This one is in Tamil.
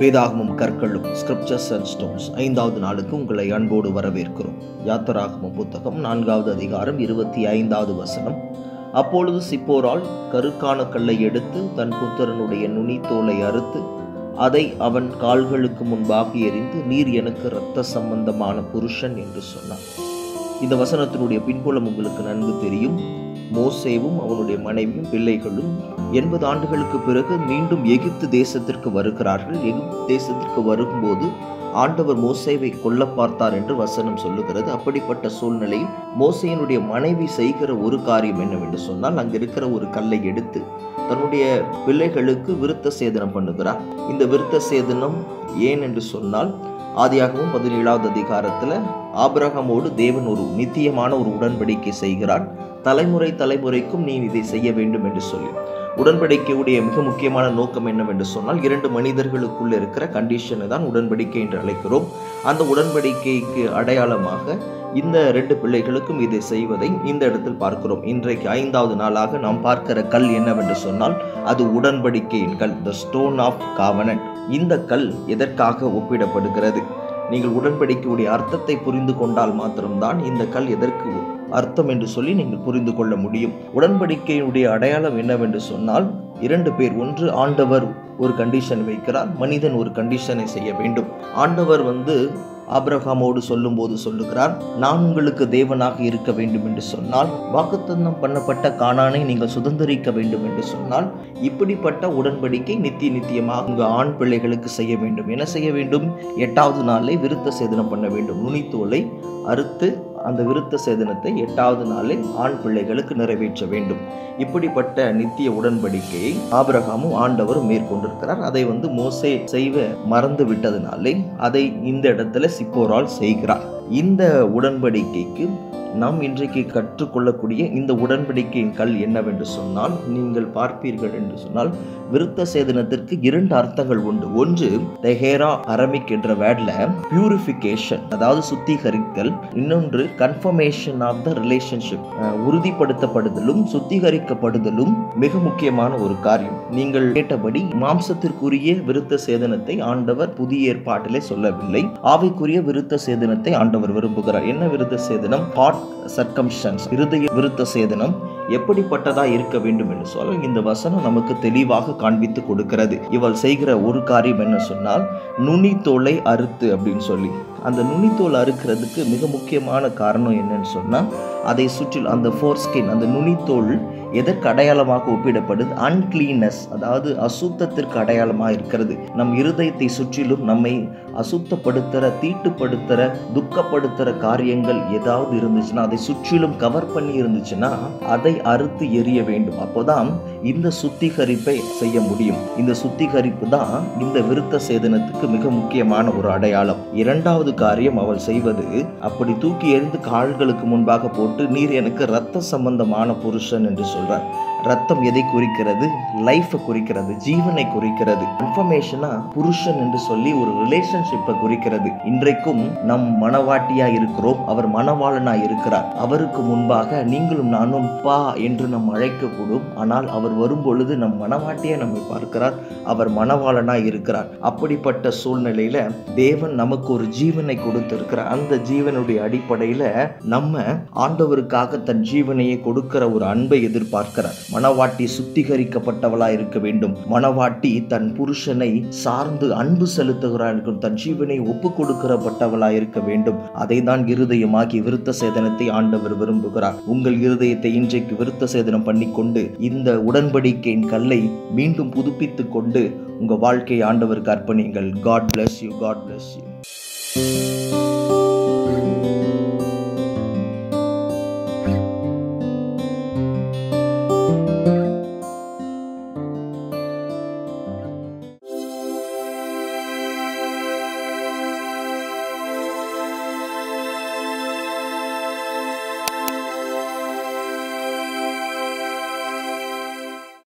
வேதாகமும் கற்களும் ஸ்கிரிப்சர்ஸ் அண்ட் ஸ்டோன்ஸ் ஐந்தாவது நாளுக்கு உங்களை அன்போடு வரவேற்கிறோம் யாத்திராகமம் புத்தகம் நான்காவது அதிகாரம் இருபத்தி ஐந்தாவது வசனம் அப்பொழுது சிப்போரால் கருக்கான கல்லை எடுத்து தன் புத்திரனுடைய நுனித்தோலை அறுத்து அதை அவன் கால்களுக்கு முன்பாக எறிந்து நீர் எனக்கு இரத்த சம்பந்தமான புருஷன் என்று சொன்னான் இந்த வசனத்தினுடைய பின்புலம் உங்களுக்கு நன்கு தெரியும் மோசேவும் அவனுடைய மனைவியும் பிள்ளைகளும் எண்பது ஆண்டுகளுக்கு பிறகு மீண்டும் எகிப்து தேசத்திற்கு வருகிறார்கள் எகிப்து தேசத்திற்கு வரும்போது ஆண்டவர் மோசேவை கொல்ல பார்த்தார் என்று வசனம் சொல்லுகிறது அப்படிப்பட்ட சூழ்நிலையில் மோசையினுடைய மனைவி செய்கிற ஒரு காரியம் என்னவென்று சொன்னால் அங்க இருக்கிற ஒரு கல்லை எடுத்து தன்னுடைய பிள்ளைகளுக்கு விருத்த சேதனம் பண்ணுகிறார் இந்த விருத்த சேதனம் ஏன் என்று சொன்னால் ஆதியாகவும் பதினேழாவது அதிகாரத்தில் ஆபிரகமோடு தேவன் ஒரு நித்தியமான ஒரு உடன்படிக்கை செய்கிறார் தலைமுறை தலைமுறைக்கும் நீ இதை செய்ய வேண்டும் என்று சொல்லி உடன்படிக்கையுடைய மிக முக்கியமான நோக்கம் என்னவென்று சொன்னால் இரண்டு மனிதர்களுக்குள்ள இருக்கிற கண்டிஷனை தான் உடன்படிக்கை என்று அழைக்கிறோம் அந்த உடன்படிக்கைக்கு அடையாளமாக இந்த ரெண்டு பிள்ளைகளுக்கும் இதை செய்வதை இந்த இடத்தில் பார்க்கிறோம் இன்றைக்கு ஐந்தாவது நாளாக நாம் பார்க்கிற கல் என்னவென்று சொன்னால் அது உடன்படிக்கையின் கல் த ஸ்டோன் ஆஃப் காவனன் இந்த கல் எதற்காக ஒப்பிடப்படுகிறது நீங்கள் உடன்படிக்கையுடைய அர்த்தத்தை புரிந்து கொண்டால் மாத்திரம்தான் இந்த கல் எதற்கு அர்த்தம் என்று சொல்லி நீங்கள் புரிந்து கொள்ள முடியும் உடன்படிக்கையுடைய அடையாளம் என்னவென்று சொன்னால் இரண்டு பேர் ஒன்று ஆண்டவர் ஒரு கண்டிஷன் வைக்கிறார் மனிதன் ஒரு கண்டிஷனை செய்ய வேண்டும் ஆண்டவர் வந்து ஆபிரகாமோடு சொல்லும்போது சொல்லுகிறார் நான் உங்களுக்கு தேவனாக இருக்க வேண்டும் என்று சொன்னால் வாக்குத்தந்தம் பண்ணப்பட்ட காணானை நீங்கள் சுதந்திரிக்க வேண்டும் என்று சொன்னால் இப்படிப்பட்ட உடன்படிக்கை நித்திய நித்தியமாக உங்க ஆண் பிள்ளைகளுக்கு செய்ய வேண்டும் என்ன செய்ய வேண்டும் எட்டாவது நாளை விருத்த சேதனம் பண்ண வேண்டும் நுனித்தோலை அறுத்து அந்த விருத்த சேதனத்தை எட்டாவது நாளில் ஆண் பிள்ளைகளுக்கு நிறைவேற்ற வேண்டும் இப்படிப்பட்ட நித்திய உடன்படிக்கையை ஆபிரகாமும் ஆண்டவரும் மேற்கொண்டிருக்கிறார் அதை வந்து மோசே செய்வ மறந்து விட்டதுனாலே அதை இந்த இடத்துல சிப்போரால் செய்கிறார் இந்த உடன்படிக்கைக்கு நாம் இன்றைக்கு கற்றுக்கொள்ளக்கூடிய இந்த உடன்படிக்கையின் கல் என்னவென்று சொன்னால் நீங்கள் பார்ப்பீர்கள் என்று சொன்னால் விருத்த சேதனத்திற்கு இரண்டு அர்த்தங்கள் உண்டு ஒன்று தெஹேரா அரமிக் என்ற வேர்ட்ல பியூரிஃபிகேஷன் அதாவது சுத்திகரித்தல் இன்னொன்று கன்ஃபர்மேஷன் ஆஃப் த ரிலேஷன்ஷிப் உறுதிப்படுத்தப்படுதலும் சுத்திகரிக்கப்படுதலும் மிக முக்கியமான ஒரு காரியம் நீங்கள் கேட்டபடி மாம்சத்திற்குரிய விருத்த சேதனத்தை ஆண்டவர் புதிய ஏற்பாட்டிலே சொல்லவில்லை ஆவைக்குரிய விருத்த சேதனத்தை ஆண்டவர் விரும்புகிறார் என்ன விருத்த சேதனம் ஹாட் சர்க்கம்ஸ்டன்ஸ் இருதய விருத்த சேதனம் எப்படிப்பட்டதா இருக்க வேண்டும் என்று சொல்ல இந்த வசனம் நமக்கு தெளிவாக காண்பித்து கொடுக்கிறது இவள் செய்கிற ஒரு காரியம் என்ன சொன்னால் நுனித்தோலை அறுத்து அப்படின்னு சொல்லி அந்த நுனித்தோல் அறுக்கிறதுக்கு மிக முக்கியமான காரணம் என்னன்னு சொன்னால் அதை சுற்றில் அந்த ஃபோர்ஸ்கின் அந்த நுனித்தோல் எதற்கு அடையாளமாக ஒப்பிடப்படுது அன்கிளீனஸ் அதாவது அசுத்தத்திற்கு அடையாளமாக இருக்கிறது நம் இருதயத்தை சுற்றிலும் நம்மை அசுத்தப்படுத்துகிற தீட்டுப்படுத்துகிற துக்கப்படுத்துகிற காரியங்கள் ஏதாவது இருந்துச்சுன்னா அதை சுற்றிலும் கவர் பண்ணி இருந்துச்சுன்னா அதை அறுத்து எரிய வேண்டும் அப்போதான் இந்த சுத்திகரிப்பை செய்ய முடியும் இந்த சுத்திகரிப்பு தான் இந்த விருத்த சேதனத்துக்கு மிக முக்கியமான ஒரு அடையாளம் இரண்டாவது காரியம் அவள் செய்வது அப்படி தூக்கி எறிந்து கால்களுக்கு முன்பாக போட்டு நீர் எனக்கு ரத்த சம்பந்தமான புருஷன் என்று சொல்றார் ரத்தம் எதை குறிக்கிறது லைஃபை குறிக்கிறது ஜீவனை குறிக்கிறது இன்ஃபர்மேஷனா புருஷன் என்று சொல்லி ஒரு ரிலேஷன்ஷிப்பை குறிக்கிறது இன்றைக்கும் நம் மனவாட்டியா இருக்கிறோம் அவர் மனவாளனா இருக்கிறார் அவருக்கு முன்பாக நீங்களும் நானும் பா என்று நம் அழைக்கக்கூடும் ஆனால் அவர் வரும் பொழுது நம் மனவாட்டியா நம்மை பார்க்கிறார் அவர் மனவாளனா இருக்கிறார் அப்படிப்பட்ட சூழ்நிலையில தேவன் நமக்கு ஒரு ஜீவனை கொடுத்திருக்கிறார் அந்த ஜீவனுடைய அடிப்படையில நம்ம ஆண்டவருக்காக தன் ஜீவனையை கொடுக்கிற ஒரு அன்பை எதிர்பார்க்கிறார் மணவாட்டி சுத்திகரிக்கப்பட்டவளா இருக்க வேண்டும் மணவாட்டி தன் புருஷனை சார்ந்து அன்பு செலுத்துகிறாள் தன் ஜீவனை ஒப்பு கொடுக்கிறப்பட்டவளா இருக்க வேண்டும் அதை தான் இருதயமாகி விருத்த சேதனத்தை ஆண்டவர் விரும்புகிறார் உங்கள் இருதயத்தை இன்றைக்கு விருத்த சேதனம் பண்ணிக்கொண்டு இந்த உடன்படிக்கையின் கல்லை மீண்டும் புதுப்பித்துக் கொண்டு உங்க வாழ்க்கையை ஆண்டவருக்கு அர்ப்பணிங்கள் God bless you God bless you